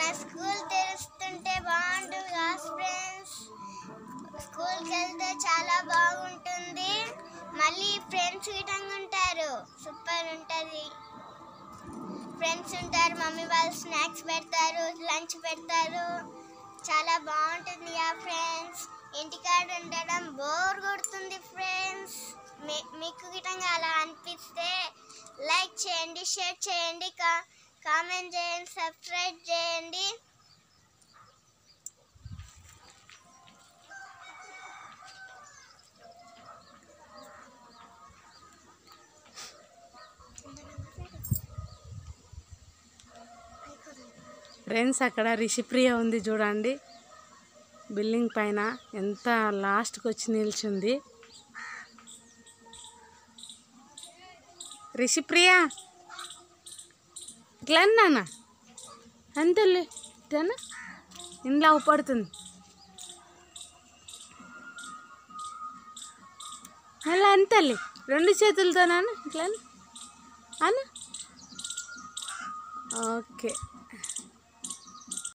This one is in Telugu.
మన స్కూల్ తెరుస్తుంటే బాగుంటుంది కదా ఫ్రెండ్స్ స్కూల్కి వెళ్తే చాలా బాగుంటుంది మళ్ళీ ఫ్రెండ్స్ గిటంగా ఉంటారు సూపర్ ఉంటుంది ఫ్రెండ్స్ ఉంటారు మమ్మీ వాళ్ళు స్నాక్స్ పెడతారు లంచ్ పెడతారు చాలా బాగుంటుంది ఆ ఫ్రెండ్స్ ఇంటికాడ ఉండడం బోర్ కొడుతుంది ఫ్రెండ్స్ మీకు గిటంగా అలా అనిపిస్తే లైక్ చేయండి షేర్ చేయండి కా కామెంట్ చేయండి సబ్స్క్రైబ్ చేయండి ఫ్రెండ్స్ అక్కడ రిషిప్రియ ఉంది చూడండి బిల్డింగ్ పైన ఎంత లాస్ట్కి వచ్చి నిల్చుంది రిషిప్రియ ఇట్లా నాన్న అంతలే ఇట్లా ఇంట్లో పడుతుంది అలా అంతలే రెండు చేతులతో నాన్న ఇట్లా అన్న ఓకే